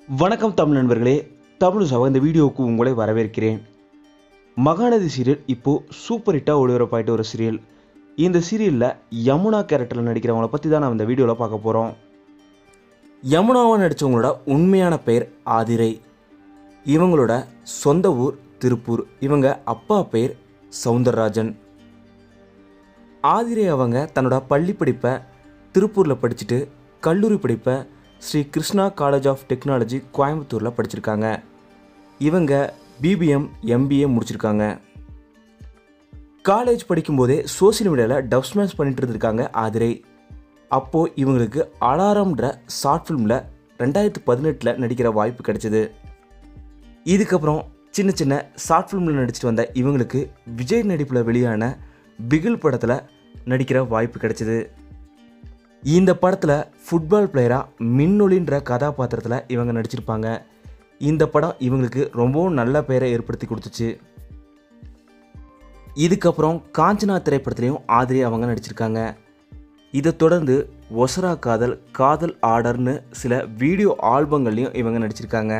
வணக்கம் தமிழ் நண்பர்களே தமிழ் சபா இந்த வீடியோவுக்கு உங்களை வரவேற்கிறேன் மகாநதி சீரியல் இப்போது சூப்பர் ஹிட்டாக ஒளிபரப்பாயிட்டு ஒரு சீரியல் இந்த சீரியலில் யமுனா கேரக்டரில் நடிக்கிறவங்கள பற்றி தான் நான் இந்த வீடியோவில் பார்க்க போகிறோம் யமுனாவை நடித்தவங்களோட உண்மையான பெயர் ஆதிரை இவங்களோட சொந்த ஊர் திருப்பூர் இவங்க அப்பா பெயர் சவுந்தரராஜன் ஆதிரை அவங்க தன்னோட பள்ளி படிப்பை திருப்பூரில் படிச்சுட்டு கல்லூரி படிப்பை Sri Krishna college of technology கோயம்புத்தூரில் படிச்சிருக்காங்க இவங்க பிபிஎம் எம்பிஏ முடிச்சிருக்காங்க காலேஜ் படிக்கும்போதே சோஷியல் மீடியாவில் டப் ஸ்மாஷ் பண்ணிட்டு இருந்திருக்காங்க ஆதிரை அப்போது இவங்களுக்கு அலாரம்ன்ற ஷார்ட் ஃபிலிமில் ரெண்டாயிரத்து பதினெட்டில் நடிக்கிற வாய்ப்பு கிடைச்சிது இதுக்கப்புறம் சின்ன சின்ன ஷார்ட் ஃபிலிமில் நடிச்சிட்டு வந்த இவங்களுக்கு விஜய் நடிப்பில் வெளியான பிகில் படத்தில் நடிக்கிற வாய்ப்பு கிடைச்சிது இந்த படத்தில் ஃபுட்பால் பிளேயராக மின்னொலின்ற கதாபாத்திரத்தில் இவங்க நடிச்சிருப்பாங்க இந்த படம் இவங்களுக்கு ரொம்பவும் நல்ல பெயரை ஏற்படுத்தி கொடுத்துச்சு இதுக்கப்புறம் காஞ்சனா திரைப்படத்துலையும் ஆதிரி அவங்க நடிச்சிருக்காங்க இதை தொடர்ந்து ஒசரா காதல் காதல் ஆர்டர்னு சில வீடியோ ஆல்பங்கள்லையும் இவங்க நடிச்சிருக்காங்க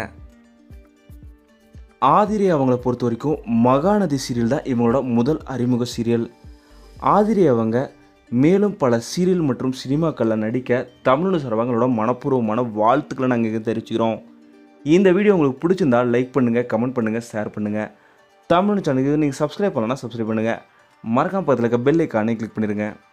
ஆதிரி அவங்கள பொறுத்த வரைக்கும் மகாநதி சீரியல் தான் இவங்களோட முதல் அறிமுக சீரியல் ஆதிரி அவங்க மேலும் பல சீரியல் மற்றும் சினிமாக்களில் நடிக்க தமிழ் சார்பாங்களோட மனப்பூர்வமான வாழ்த்துக்களை நாங்கள் இங்கே தெரிவிச்சுக்கிறோம் இந்த வீடியோ உங்களுக்கு பிடிச்சிருந்தா லைக் பண்ணுங்கள் கமெண்ட் பண்ணுங்கள் ஷேர் பண்ணுங்கள் தமிழ் சேனலுக்கு நீங்கள் சப்ஸ்கிரைப் பண்ணலன்னா சப்ஸ்கிரைப் பண்ணுங்கள் மறக்காம பக்கத்தில் இருக்க பெல் ஐக்கானே கிளிக் பண்ணிடுங்க